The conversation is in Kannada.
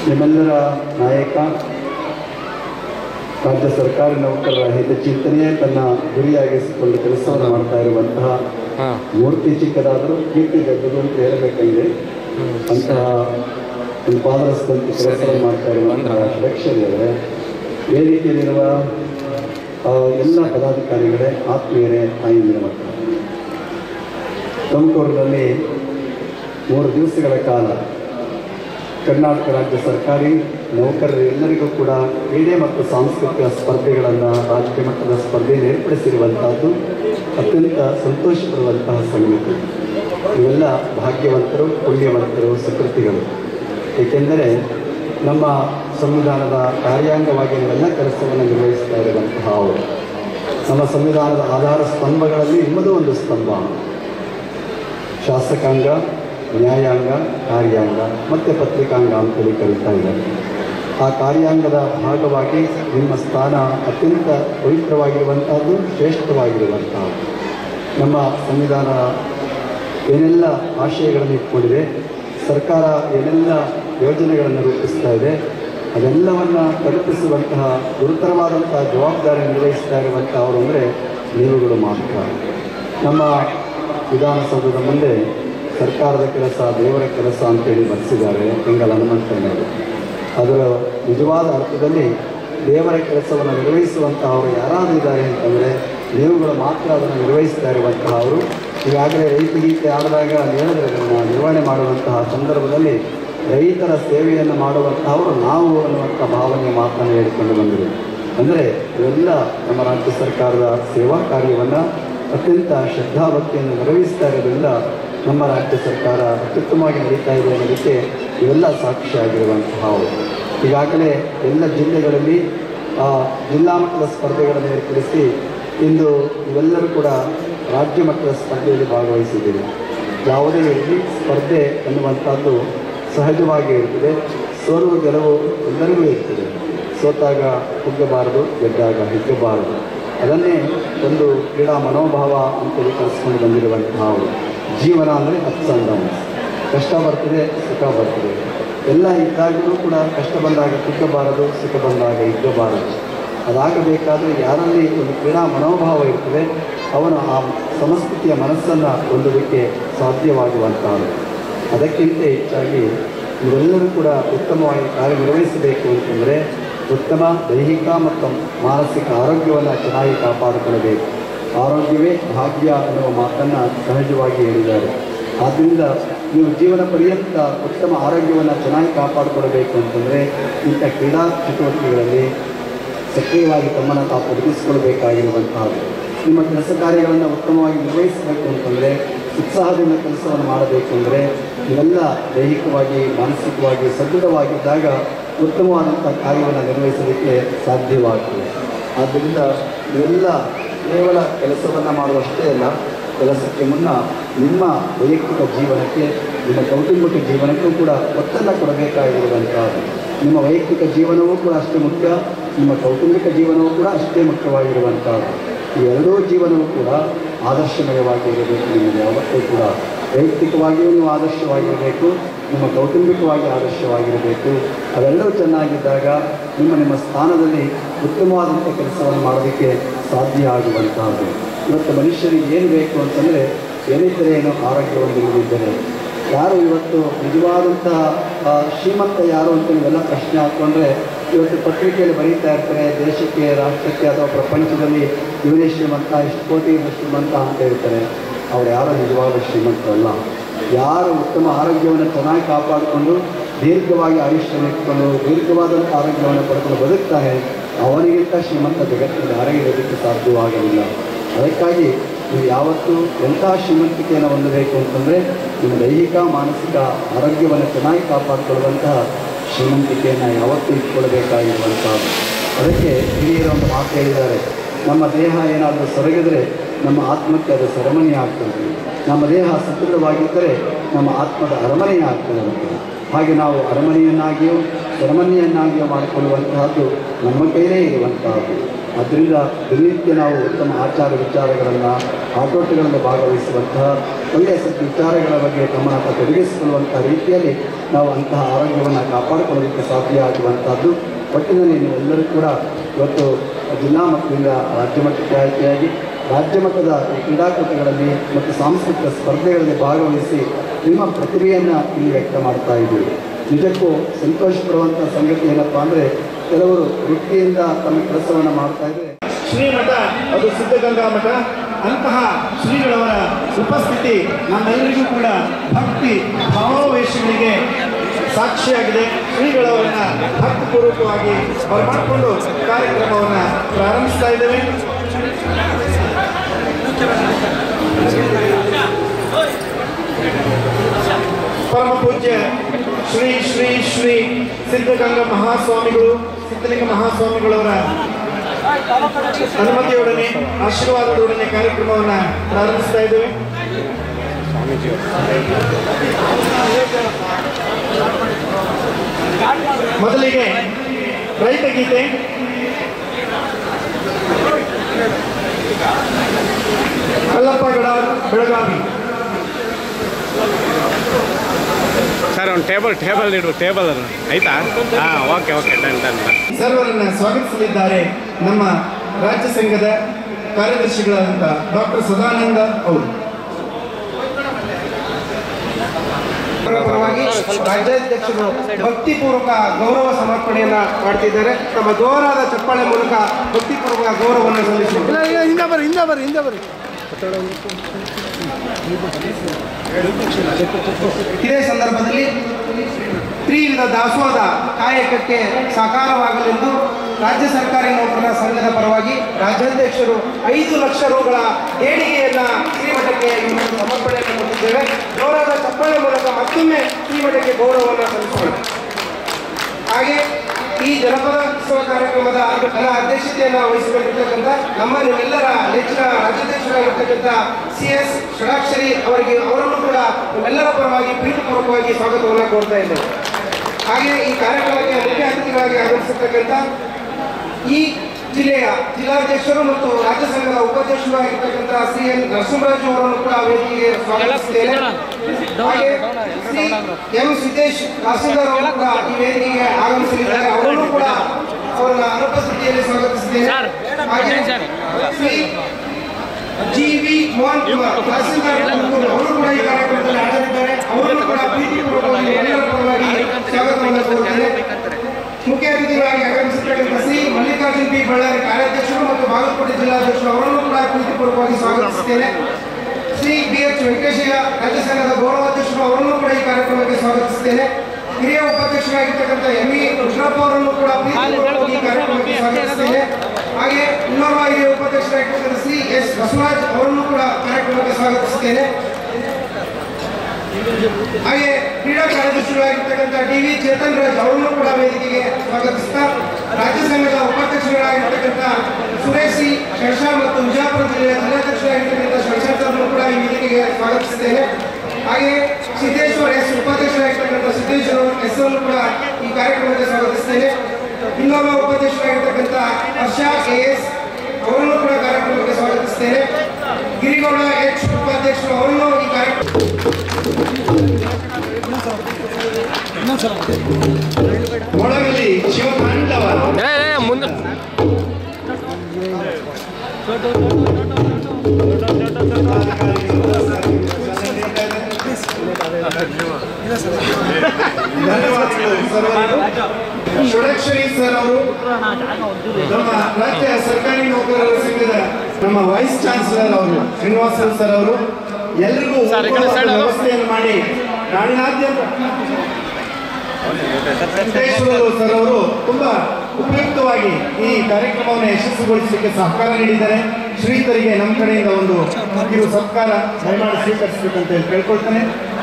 ನಿಮ್ಮೆಲ್ಲರ ನಾಯಕ ರಾಜ್ಯ ಸರ್ಕಾರಿ ನೌಕರರ ಹಿತಚಿಂತನೆಯೇ ತನ್ನ ಗುರಿಯಾಗಿಸಿಕೊಂಡು ಕೆಲಸವನ್ನು ಮಾಡ್ತಾ ಇರುವಂತಹ ಹಾಂ ಮೂರ್ತಿ ಚಿಕ್ಕದಾದರೂ ಕೀರ್ತಿ ದೊಡ್ಡದು ಅಂತ ಹೇಳಬೇಕಂದ್ರೆ ಅಂತಹ ಒಂದು ಪಾದರಸ್ತಂತೆ ಕೆಲಸವನ್ನು ಮಾಡ್ತಾ ಇರುವಂತಹ ಅಧ್ಯಕ್ಷರಿದ್ದಾರೆ ವೇದಿಕೆಯಲ್ಲಿರುವ ಆ, ಎಲ್ಲ ಪದಾಧಿಕಾರಿಗಳೇ ಆತ್ಮೀಯರೇ ತಾಯಿಂದಿರ ಮಕ್ಕಳು ತುಮಕೂರಿನಲ್ಲಿ ಮೂರು ದಿವಸಗಳ ಕಾಲ ಕರ್ನಾಟಕ ರಾಜ್ಯ ಸರ್ಕಾರಿ ನೌಕರರೆಲ್ಲರಿಗೂ ಕೂಡ ಕ್ರೀಡೆ ಮತ್ತು ಸಾಂಸ್ಕೃತಿಕ ಸ್ಪರ್ಧೆಗಳನ್ನು ರಾಜ್ಯ ಮಟ್ಟದ ಸ್ಪರ್ಧೆಯನ್ನು ಏರ್ಪಡಿಸಿರುವಂತಹದ್ದು ಅತ್ಯಂತ ಸಂತೋಷ ಪಡುವಂತಹ ಸಂಗತಿ ಇವೆಲ್ಲ ಭಾಗ್ಯವಂತರು ಪುಣ್ಯವಂತರು ಸುಕೃತಿಗಳು ಏಕೆಂದರೆ ನಮ್ಮ ಸಂವಿಧಾನದ ಕಾರ್ಯಾಂಗವಾಗಿ ನಾವೆಲ್ಲ ಕೆಲಸವನ್ನು ನಿರ್ವಹಿಸ್ತಾ ಇರುವಂತಹ ಅವರು ನಮ್ಮ ಸಂವಿಧಾನದ ಆಧಾರ ಸ್ತಂಭಗಳಲ್ಲಿ ನಿಮ್ಮದು ಒಂದು ಸ್ತಂಭ ಶಾಸಕಾಂಗ ನ್ಯಾಯಾಂಗ ಕಾರ್ಯಾಂಗ ಮತ್ತು ಪತ್ರಿಕಾಂಗ ಅಂತೇಳಿ ಕರೀತಾ ಇದ್ದಾರೆ ಆ ಕಾರ್ಯಾಂಗದ ಭಾಗವಾಗಿ ನಿಮ್ಮ ಸ್ಥಾನ ಅತ್ಯಂತ ಪವಿತ್ರವಾಗಿರುವಂತಹದ್ದು ಶ್ರೇಷ್ಠವಾಗಿರುವಂತಹದ್ದು ನಮ್ಮ ಸಂವಿಧಾನ ಏನೆಲ್ಲ ಆಶಯಗಳನ್ನು ಇಟ್ಕೊಂಡಿದೆ ಸರ್ಕಾರ ಏನೆಲ್ಲ ಯೋಜನೆಗಳನ್ನು ರೂಪಿಸ್ತಾ ಇದೆ ಅದೆಲ್ಲವನ್ನು ತಲುಪಿಸುವಂತಹ ಗುರುತರವಾದಂತಹ ಜವಾಬ್ದಾರಿ ನಿರ್ವಹಿಸ್ತಾ ಇರುವಂತಹ ಅವರು ಅಂದರೆ ನೀವುಗಳು ಮಾತ್ರ ನಮ್ಮ ವಿಧಾನಸೌಧದ ಮುಂದೆ ಸರ್ಕಾರದ ಕೆಲಸ ದೇವರ ಕೆಲಸ ಅಂತೇಳಿ ಬರೆಸಿದ್ದಾರೆ ಬೆಂಗಲ್ ಹನುಮಂತಯ್ಯನವರು ಅದರ ನಿಜವಾದ ಅರ್ಥದಲ್ಲಿ ದೇವರ ಕೆಲಸವನ್ನು ನಿರ್ವಹಿಸುವಂತಹ ಅವರು ಯಾರಾದರೂ ಇದ್ದಾರೆ ಅಂತಂದರೆ ನೀವುಗಳು ಮಾತ್ರ ಅದನ್ನು ನಿರ್ವಹಿಸ್ತಾ ಇರುವಂತಹ ಅವರು ಈಗಾಗಲೇ ರೈತ ಗೀತೆ ಆಡಿದಾಗ ಹೇಳಿದ್ರೆ ಅದನ್ನು ನಿರ್ವಹಣೆ ಮಾಡುವಂತಹ ಸಂದರ್ಭದಲ್ಲಿ ರೈತರ ಸೇವೆಯನ್ನು ಮಾಡುವಂತಹವರು ನಾವು ಅನ್ನುವಂಥ ಭಾವನೆ ಮಾತನ್ನು ಹೇಳಿಕೊಂಡು ಬಂದರು ಅಂದರೆ ಇವೆಲ್ಲ ನಮ್ಮ ರಾಜ್ಯ ಸರ್ಕಾರದ ಸೇವಾ ಕಾರ್ಯವನ್ನು ಅತ್ಯಂತ ಶ್ರದ್ಧಾಭಕ್ತಿಯನ್ನು ನಿರ್ವಹಿಸ್ತಾ ಇರೋದ್ರಿಂದ ನಮ್ಮ ರಾಜ್ಯ ಸರ್ಕಾರ ಅತ್ಯುತ್ತಮವಾಗಿ ನಡೀತಾ ಇದೆ ಅನ್ನೋದಕ್ಕೆ ಇವೆಲ್ಲ ಸಾಕ್ಷಿಯಾಗಿರುವಂತಹ ಈಗಾಗಲೇ ಎಲ್ಲ ಜಿಲ್ಲೆಗಳಲ್ಲಿ ಆ, ಜಿಲ್ಲಾ ಮಟ್ಟದ ಸ್ಪರ್ಧೆಗಳನ್ನು ಏರ್ಪಡಿಸಿ ಇಂದು ಇವೆಲ್ಲರೂ ಕೂಡ ರಾಜ್ಯ ಮಟ್ಟದ ಸ್ಪರ್ಧೆಯಲ್ಲಿ ಭಾಗವಹಿಸಿದ್ದೀರಿ ಯಾವುದೇ ಇರಲಿ ಸ್ಪರ್ಧೆ ಅನ್ನುವಂಥದ್ದು ಸಹಜವಾಗಿ ಇರ್ತದೆ ಸೋಲು ಗೆಲುವು ಎಲ್ಲರಿಗೂ ಇರ್ತದೆ ಸೋತಾಗ ಕುಗ್ಗಬಾರದು ಗೆದ್ದಾಗ ಹಿಗ್ಗಬಾರದು ಅದನ್ನೇ ಒಂದು ಕ್ರೀಡಾ ಮನೋಭಾವ ಅಂತೇಳಿ ಕಲಿಸ್ಕೊಂಡು ಬಂದಿರುವಂತಹ ಅವರು ಜೀವನ ಅಂದರೆ ಅಪ್ಸ್ ಆ್ಯಂಡ್ ಡೌನ್ಸ್ ಕಷ್ಟ ಬರ್ತದೆ ಸುಖ ಬರ್ತದೆ ಎಲ್ಲ ಇದ್ದಾಗಲೂ ಕೂಡ ಕಷ್ಟ ಬಂದಾಗ ಕುಗ್ಗಬಾರದು ಸುಖ ಬಂದಾಗ ಹಿಗ್ಗಬಾರದು ಅದಾಗಬೇಕಾದರೆ ಯಾರಲ್ಲಿ ಒಂದು ಕ್ರೀಡಾ ಮನೋಭಾವ ಇರ್ತದೆ ಅವನು ಆ ಸಂಸ್ಕೃತಿಯ ಮನಸ್ಸನ್ನು ಹೊಂದೋದಕ್ಕೆ ಸಾಧ್ಯವಾಗುವಂತಹದ್ದು ಅದಕ್ಕಿಂತ ಹೆಚ್ಚಾಗಿ ಇವೆಲ್ಲರೂ ಕೂಡ ಉತ್ತಮವಾಗಿ ಕಾರ್ಯನಿರ್ವಹಿಸಬೇಕು ಅಂತಂದರೆ ಉತ್ತಮ ದೈಹಿಕ ಮತ್ತು ಮಾನಸಿಕ ಆರೋಗ್ಯವನ್ನು ಚೆನ್ನಾಗಿ ಕಾಪಾಡಿಕೊಳ್ಳಬೇಕು ಆರೋಗ್ಯವೇ ಭಾಗ್ಯ ಅನ್ನುವ ಮಾತನ್ನು ಸಹಜವಾಗಿ ಹೇಳಿದ್ದಾರೆ ಆದ್ದರಿಂದ ನೀವು ಜೀವನ ಪರ್ಯಂತ ಉತ್ತಮ ಆರೋಗ್ಯವನ್ನು ಚೆನ್ನಾಗಿ ಕಾಪಾಡಿಕೊಳ್ಬೇಕು ಅಂತಂದರೆ ಇಂಥ ಕ್ರೀಡಾ ಚಟುವಟಿಕೆಗಳಲ್ಲಿ ಸಕ್ರಿಯವಾಗಿ ತಮ್ಮನ್ನು ತಾವು ತೊಡಗಿಸಿಕೊಳ್ಬೇಕಾಗಿರುವಂತಹದ್ದು ನಿಮ್ಮ ಕೆಲಸ ಕಾರ್ಯಗಳನ್ನು ಉತ್ತಮವಾಗಿ ನಿರ್ವಹಿಸಬೇಕು ಅಂತಂದರೆ ಉತ್ಸಾಹದಿಂದ ಕೆಲಸವನ್ನು ಮಾಡಬೇಕು ಅಂದರೆ ಇವೆಲ್ಲ ದೈಹಿಕವಾಗಿ ಮಾನಸಿಕವಾಗಿ ಸದೃಢವಾಗಿದ್ದಾಗ ಉತ್ತಮವಾದಂಥ ಕಾರ್ಯವನ್ನು ನಿರ್ವಹಿಸಲಿಕ್ಕೆ ಸಾಧ್ಯವಾಗ್ತದೆ ಆದ್ದರಿಂದ ಇವೆಲ್ಲ ಕೇವಲ ಕೆಲಸವನ್ನು ಮಾಡುವಷ್ಟೇ ಅಲ್ಲ ಕೆಲಸಕ್ಕೆ ಮುನ್ನ ನಿಮ್ಮ ವೈಯಕ್ತಿಕ ಜೀವನಕ್ಕೆ ನಿಮ್ಮ ಕೌಟುಂಬಿಕ ಜೀವನಕ್ಕೂ ಕೂಡ ಒತ್ತನ್ನು ಕೊಡಬೇಕಾಗಿರುವಂಥದ್ದು ನಿಮ್ಮ ವೈಯಕ್ತಿಕ ಜೀವನವೂ ಕೂಡ ಅಷ್ಟೇ ಮುಖ್ಯ ನಿಮ್ಮ ಕೌಟುಂಬಿಕ ಜೀವನವೂ ಕೂಡ ಅಷ್ಟೇ ಮುಖ್ಯವಾಗಿರುವಂಥದ್ದು ಈ ಎರಡೂ ಜೀವನವೂ ಕೂಡ ಆದರ್ಶಮಯವಾಗಿ ಇರಬೇಕು ನಿಮಗೆ ಯಾವತ್ತೂ ಕೂಡ ವೈಯಕ್ತಿಕವಾಗಿಯೂ ನೀವು ಆದರ್ಶವಾಗಿರಬೇಕು ನಿಮ್ಮ ಕೌಟುಂಬಿಕವಾಗಿ ಆದರ್ಶವಾಗಿರಬೇಕು ಅವೆಲ್ಲವೂ ಚೆನ್ನಾಗಿದ್ದಾಗ ನಿಮ್ಮ ನಿಮ್ಮ ಸ್ಥಾನದಲ್ಲಿ ಉತ್ತಮವಾದಂಥ ಕೆಲಸವನ್ನು ಮಾಡೋದಕ್ಕೆ ಸಾಧ್ಯ ಆಗುವಂತಹದ್ದು ಇವತ್ತು ಮನುಷ್ಯರಿಗೆ ಏನು ಬೇಕು ಅಂತಂದರೆ ಏನಿದ್ದರೆ ಏನು ಆರೋಗ್ಯವನ್ನು ಇಲ್ಲದಿದ್ದರೆ ಯಾರು ಇವತ್ತು ನಿಜವಾದಂಥ ಆ, ಶ್ರೀಮಂತ ಯಾರು ಅಂತ ನೀವೆಲ್ಲ ಪ್ರಶ್ನೆ ಹಾಕ್ಕೊಂಡ್ರೆ ಇವತ್ತು ಪತ್ರಿಕೆಯಲ್ಲಿ ಬರೀತಾ ಇರ್ತಾರೆ ದೇಶಕ್ಕೆ ರಾಷ್ಟ್ರಕ್ಕೆ ಅಥವಾ ಪ್ರಪಂಚದಲ್ಲಿ ಇವನೇ ಶ್ರೀಮಂತ ಇಷ್ಟು ಕೋಟಿ ಶ್ರೀಮಂತ ಅಂತ ಹೇಳ್ತಾರೆ ಅವ್ರು ಯಾರು ನಿಜವಾದ ಶ್ರೀಮಂತರಲ್ಲ ಯಾರು ಉತ್ತಮ ಆರೋಗ್ಯವನ್ನು ಚೆನ್ನಾಗಿ ಕಾಪಾಡಿಕೊಂಡು ದೀರ್ಘವಾಗಿ ಆಯುಷ್ಯವನ್ನು ಇಟ್ಕೊಂಡು ದೀರ್ಘವಾದಂಥ ಆರೋಗ್ಯವನ್ನು ಪಡ್ಕೊಂಡು ಬದುಕ್ತಾನೆ ಅವನಿಗಿಂತ ಶ್ರೀಮಂತ ಜಗತ್ತಿನ ಯಾರಿಗೆ ಇರೋದಕ್ಕೆ ಸಾಧ್ಯವಾಗಲಿಲ್ಲ ಅದಕ್ಕಾಗಿ ನೀವು ಯಾವತ್ತೂ ಎಂಥ ಶ್ರೀಮಂತಿಕೆಯನ್ನು ಹೊಂದಬೇಕು ಅಂತಂದರೆ ನಿಮ್ಮ ದೈಹಿಕ ಮಾನಸಿಕ ಆರೋಗ್ಯವನ್ನು ಚೆನ್ನಾಗಿ ಕಾಪಾಡಿಕೊಳ್ಳುವಂತಹ ಶ್ರೀಮಂತಿಕೆಯನ್ನು ಯಾವತ್ತೂ ಇಟ್ಕೊಳ್ಬೇಕಾಗಿರುವಂಥದ್ದು ಅದಕ್ಕೆ ಹಿರಿಯರು ಒಂದು ಮಾತು ಹೇಳಿದ್ದಾರೆ ನಮ್ಮ ದೇಹ ಏನಾದರೂ ಸೊರಗಿದ್ರೆ ನಮ್ಮ ಆತ್ಮಕ್ಕೆ ಅದು ಸೆರೆಮನಿ ಆಗ್ತದೆ ನಮ್ಮ ದೇಹ ಸದೃಢವಾಗಿದ್ದರೆ ನಮ್ಮ ಆತ್ಮದ ಅರಮನೆ ಆಗ್ತದೆ ಅದಕ್ಕೆ ಹಾಗೆ ನಾವು ಅರಮನೆಯನ್ನಾಗಿಯೋ ಸೆರೆಮನಿಯನ್ನಾಗಿಯೋ ಮಾಡಿಕೊಳ್ಳುವಂತಹದ್ದು ನಮ್ಮ ಕೈಲೇ ಇರುವಂತಹದ್ದು ಅದರಿಂದ ದಿನನಿತ್ಯ ನಾವು ಉತ್ತಮ ಆಚಾರ ವಿಚಾರಗಳನ್ನು ಆಟೋಟಗಳಲ್ಲಿ ಭಾಗವಹಿಸುವಂತಹ ಒಳ್ಳೆಯ ಸತ್ ವಿಚಾರಗಳ ಬಗ್ಗೆ ಗಮನ ತೊಡಗಿಸಿಕೊಳ್ಳುವಂಥ ರೀತಿಯಲ್ಲಿ ನಾವು ಅಂತಹ ಆರೋಗ್ಯವನ್ನು ಕಾಪಾಡಿಕೊಳ್ಳಲಿಕ್ಕೆ ಸಾಧ್ಯ ಆಗುವಂಥದ್ದು ಒಟ್ಟಿನಲ್ಲಿ ನೀವೆಲ್ಲರೂ ಕೂಡ ಇವತ್ತು ಜಿಲ್ಲಾ ಮಟ್ಟದಿಂದ ರಾಜ್ಯ ಮಟ್ಟಕ್ಕೆ ಆಯ್ಕೆಯಾಗಿ ರಾಜ್ಯ ಮಟ್ಟದ ಈ ಕ್ರೀಡಾಕೂಟಗಳಲ್ಲಿ ಮತ್ತು ಸಾಂಸ್ಕೃತಿಕ ಸ್ಪರ್ಧೆಗಳಲ್ಲಿ ಭಾಗವಹಿಸಿ ನಿಮ್ಮ ಪ್ರತಿಭೆಯನ್ನು ಇಲ್ಲಿ ವ್ಯಕ್ತ ಮಾಡ್ತಾ ಇದ್ದೀವಿ ನಿಜಕ್ಕೂ ಸಂತೋಷ ಪಡುವಂಥ ಸಂಗತಿ ಏನಪ್ಪ ಅಂದರೆ ಕೆಲವರು ವೃತ್ತಿಯಿಂದ ತಮ್ಮ ಕೆಲಸವನ್ನು ಮಾಡ್ತಾ ಇದ್ದಾರೆ ಶ್ರೀಮಠ ಅದು ಸಿದ್ಧಗಂಗಾ ಮಠ ಅಂತಹ ಶ್ರೀಗಳವರ ಉಪಸ್ಥಿತಿ ನಮ್ಮೆಲ್ಲರಿಗೂ ಕೂಡ ಭಕ್ತಿ ಭಾವಾವೇಶಗಳಿಗೆ ಸಾಕ್ಷಿಯಾಗಿದೆ ಶ್ರೀಗಳವರನ್ನ ಭಕ್ತಿಪೂರ್ವಕವಾಗಿ ಬರಮಾಡಿಕೊಂಡು ಕಾರ್ಯಕ್ರಮವನ್ನು ಪ್ರಾರಂಭಿಸ್ತಾ ಇದ್ದೇವೆ ಪರಮ ಪೂಜ್ಯ ಶ್ರೀ ಶ್ರೀ ಶ್ರೀ ಸಿದ್ಧಗಂಗಾ ಮಹಾಸ್ವಾಮಿಗಳು ಸಿದ್ಧಲಿಂಗ ಮಹಾಸ್ವಾಮಿಗಳವರ ಅನುಮತಿಯೊಡನೆ ಆಶೀರ್ವಾದದೊಡನೆ ಕಾರ್ಯಕ್ರಮವನ್ನು ಪ್ರಾರಂಭಿಸ್ತಾ ಇದ್ದೇವೆ ಮೊದಲಿಗೆ ರೈತ ಗೀತೆ ಕಲ್ಲಪ್ಪ ಗಡ ಬೆಳಗಾವಿ ಸರ್ ಒಂದು ಟೇಬಲ್ ಟೇಬಲ್ ಇಡು ಟೇಬಲ್ ಅದು ಆಯ್ತಾ ಹಾಂ okay okay done done done ಸರ್ವರನ್ನ ಸ್ವಾಗತಿಸಲಿದ್ದಾರೆ ನಮ್ಮ ರಾಜ್ಯ ಸಂಘದ ಕಾರ್ಯದರ್ಶಿಗಳಾದಂಥ ಡಾಕ್ಟರ್ ಸದಾನಂದ ಅವರು ಅವರ ಪರವಾಗಿ ರಾಜ್ಯಾಧ್ಯಕ್ಷರು ಭಕ್ತಿಪೂರ್ವಕ ಗೌರವ ಸಮರ್ಪಣೆಯನ್ನ ಮಾಡ್ತಿದ್ದಾರೆ ನಮ್ಮ ಜೋರಾದ ಚಪ್ಪಾಳೆ ಮೂಲಕ ಭಕ್ತಿಪೂರ್ವಕ ಗೌರವವನ್ನು ಸಲ್ಲಿಸಿದ್ದಾರೆ ಹಿಂದೆ ಬರ್ರಿ ಹಿಂದೆ ಬರ್ರಿ ಹಿಂದೆ ಬರ್ರಿ ಇದೇ ಸಂದರ್ಭದಲ್ಲಿ ತ್ರಿವಿಧ ದಾಸೋಹದ ಕಾಯಕಕ್ಕೆ ಸಾಕಾರವಾಗಲೆಂದು ರಾಜ್ಯ ಸರ್ಕಾರಿ ನೌಕರರ ಸಂಘದ ಪರವಾಗಿ ರಾಜ್ಯಾಧ್ಯಕ್ಷರು ಐದು ಲಕ್ಷ ರುಗಳ ದೇಣಿಗೆಯನ್ನ ಶ್ರೀಮಠಕ್ಕೆ ಇನ್ನು ಸಮರ್ಪಣೆಯನ್ನು ಕೊಟ್ಟಿದ್ದೇವೆ ಗೌರವದ ಚಪ್ಪಾಳೆ ಮೂಲಕ ಮತ್ತೊಮ್ಮೆ ಶ್ರೀಮಠಕ್ಕೆ ಗೌರವವನ್ನು ಸಲ್ಲಿಸೋಣ ಹಾಗೆ ಈ ಜನಪದ ಉತ್ಸವ ಕಾರ್ಯಕ್ರಮದ ನನ್ನ ಅಧ್ಯಕ್ಷತೆಯನ್ನು ವಹಿಸಿಕೊಂಡಿರ್ತಕ್ಕಂಥ ನಮ್ಮ ನಿಮ್ಮೆಲ್ಲರ ನೆಚ್ಚಿನ ರಾಜ್ಯಾಧ್ಯಕ್ಷರಾಗಿರ್ತಕ್ಕಂಥ ಸಿ ಎಸ್ ಷಡಾಕ್ಷರಿ ಅವರಿಗೆ ಅವರನ್ನು ಕೂಡ ನಮ್ಮೆಲ್ಲರ ಪರವಾಗಿ ಪ್ರೀತಿಪೂರ್ವಕವಾಗಿ ಸ್ವಾಗತವನ್ನು ಕೋರ್ತಾ ಇದ್ದೇವೆ ಹಾಗೆ ಈ ಕಾರ್ಯಕ್ರಮಕ್ಕೆ ಮುಖ್ಯ ಅತಿಥಿಗಳಾಗಿ ಆಗಮಿಸಿರ್ತಕ್ಕಂಥ ಈ ಜಿಲ್ಲೆಯ ಜಿಲ್ಲಾಧ್ಯಕ್ಷರು ಮತ್ತು ರಾಜ್ಯ ಸಂಘದ ಉಪಾಧ್ಯಕ್ಷರು ಆಗಿರ್ತಕ್ಕಂಥ ಶ್ರೀ ಎನ್ ನರಸಿಂಹರಾಜು ಅವರನ್ನು ಕೂಡ ವೇದಿಕೆಗೆ ಸ್ವಾಗತಿಸುತ್ತೇನೆ ಹಾಗೆ ಶ್ರೀ ಎಂ ಸಿದ್ದೇಶ್ ತಹಸೀಲ್ದಾರ್ ಅವರು ಕೂಡ ಈ ವೇದಿಕೆಗೆ ಆಗಮಿಸಲಿದ್ದಾರೆ ಅವರನ್ನು ಕೂಡ ಅವರ ಅನುಪಸ್ಥಿತಿಯಲ್ಲಿ ಸ್ವಾಗತಿಸುತ್ತೇನೆ ಹಾಗೆ ಶ್ರೀ ಜಿ ವಿ ಮೋಹನ್ ಕುಮಾರ್ ತಹಸೀಲ್ದಾರ್ ತುಮಕೂರು ಅವರು ಕೂಡ ಈ ಕಾರ್ಯಕ್ರಮದಲ್ಲಿ ಹಾಜರಿದ್ದಾರೆ ಅವರನ್ನು ಕೂಡ ಪ್ರೀತಿಪೂರ್ವಕವಾಗಿ ಎಲ್ಲರ ಪರವಾಗಿ ಸ್ವಾಗತವನ್ನು ಕೋರುತ್ತೇನೆ ಮುಖ್ಯ ಅತಿಥಿಗಳಾಗಿ ಆಗಮಿಸಿರ್ತಕ್ಕಂಥ ಶ್ರೀ ಮಲ್ಲಿಕಾರ್ಜುನ್ ಪಿ ಬಳ್ಳಾರಿ ಕಾರ್ಯಾಧ್ಯಕ್ಷರು ಮತ್ತು ಬಾಗಲಕೋಟೆ ಜಿಲ್ಲಾಧ್ಯಕ್ಷರು ಅವರನ್ನು ಕೂಡ ಪ್ರೀತಿಪೂರ್ವಕವಾಗಿ ಸ್ವಾಗತಿಸುತ್ತೇನೆ ಶ್ರೀ ಬಿ ಎಚ್ ವೆಂಕಟೇಶಯ್ಯ ರಾಜ್ಯ ಸಂಘದ ಗೌರವಾಧ್ಯಕ್ಷರು ಅವರನ್ನು ಕೂಡ ಈ ಕಾರ್ಯಕ್ರಮಕ್ಕೆ ಸ್ವಾಗತಿಸುತ್ತೇನೆ ಹಿರಿಯ ಉಪಾಧ್ಯಕ್ಷರಾಗಿರ್ತಕ್ಕಂಥ ಎಂ ಇ ಕೃಷ್ಣಪ್ಪ ಅವರನ್ನು ಕೂಡ ಪ್ರೀತಿಪೂರ್ವಕವಾಗಿ ಈ ಕಾರ್ಯಕ್ರಮಕ್ಕೆ ಸ್ವಾಗತಿಸುತ್ತೇನೆ ಹಾಗೆ ಇನ್ನೋರ್ವ ಹಿರಿಯ ಉಪಾಧ್ಯಕ್ಷರಾಗಿರ್ತಕ್ಕಂಥ ಶ್ರೀ ಎಸ್ ಬಸವರಾಜ್ ಅವರನ್ನು ಕೂಡ ಕಾರ್ಯಕ್ರಮಕ್ಕೆ ಸ್ವಾಗತಿಸುತ್ತೇನೆ ಹಾಗೆ ಕ್ರೀಡಾ ಕಾರ್ಯದರ್ಶಿಗಳಾಗಿರ್ತಕ್ಕಂಥ ಡಿ ವಿ ಚೇತನ್ ರಾಜ್ ಅವರನ್ನು ಕೂಡ ವೇದಿಕೆಗೆ ಸ್ವಾಗತಿಸ್ತಾ ರಾಜ್ಯ ಸಂಘದ ಉಪಾಧ್ಯಕ್ಷಗಳಾಗಿರ್ತಕ್ಕಂಥ ಸುರೇಶ್ ಸಿ ಶಶಾಂಕ್ ಮತ್ತು ವಿಜಯಪುರ ಜಿಲ್ಲೆಯ ಜಿಲ್ಲಾಧ್ಯಕ್ಷರಾಗಿರ್ತಕ್ಕಂಥ ಶಶಾಂಕ್ ಅವರನ್ನು ಕೂಡ ಈ ವೇದಿಕೆಗೆ ಸ್ವಾಗತಿಸುತ್ತೇನೆ ಹಾಗೆ ಸಿದ್ದೇಶ್ವರ್ ಎಸ್ ಉಪಾಧ್ಯಕ್ಷರಾಗಿರ್ತಕ್ಕಂಥ ಸಿದ್ದೇಶ್ವರ್ ಎಸ್ ಅನ್ನು ಕೂಡ ಈ ಕಾರ್ಯಕ್ರಮಕ್ಕೆ ಸ್ವಾಗತಿಸ್ತೇನೆ ಇನ್ನೊಬ್ಬ ಉಪಾಧ್ಯಕ್ಷರಾಗಿರ್ತಕ್ಕಂಥ ಹರ್ಷ ಕೆ ಎಸ್ ಅವರನ್ನು ಕೂಡ ಕಾರ್ಯಕ್ರಮಕ್ಕೆ ಸ್ವಾಗತಿಸ್ತೇನೆ ಗಿರಿಗೌಡ ಎಚ್ ಉಪಾಧ್ಯಕ್ಷರು ಅವರನ್ನು ಈ ಕಾರ್ಯಕ್ರಮ ಮೊಳಗಲಿ ಶಿವತಾಂಡವ ಮುಂದೆ ಧನ್ಯವಾದಗಳು ಸರ್ವರಿಗೂ. ಷಡಕ್ಷರಿ ಸರ್ ಅವರು ನಮ್ಮ ರಾಜ್ಯ ಸರ್ಕಾರಿ ನೌಕರರ ಸಂಘದ ನಮ್ಮ ವೈಸ್ ಚಾನ್ಸಲರ್ ಅವರು ಶ್ರೀನಿವಾಸನ್ ಸರ್ ಅವರು ಎಲ್ರಿಗೂ ಸರ್, ಈ ಕಡೆ ಊಟದ side ಅಲ್ಲ? ವ್ಯವಸ್ಥೆಯನ್ನು ಮಾಡಿ ನಾಡಿನಾದ್ಯಂತ ವೆಂಕಟೇಶ್ವರರು ಸರ್ ಅವರು ತುಂಬಾ ಉಪಯುಕ್ತವಾಗಿ ಈ ಕಾರ್ಯಕ್ರಮವನ್ನು ಯಶಸ್ವಿಗೊಳಿಸಲಿಕ್ಕೆ ಸಹಕಾರ ನೀಡಿದ್ದಾರೆ ಶ್ರೀಧರಿಗೆ ನಮ್ಮ ಕಡೆಯಿಂದ ಒಂದು ಕಿರು ಸತ್ಕಾರ ದಯಮಾಡಿ ಸ್ವೀಕರಿಸಬೇಕಂತ ಹೇಳಿ ಕೇಳ್ಕೊಳ್ತಾನೆ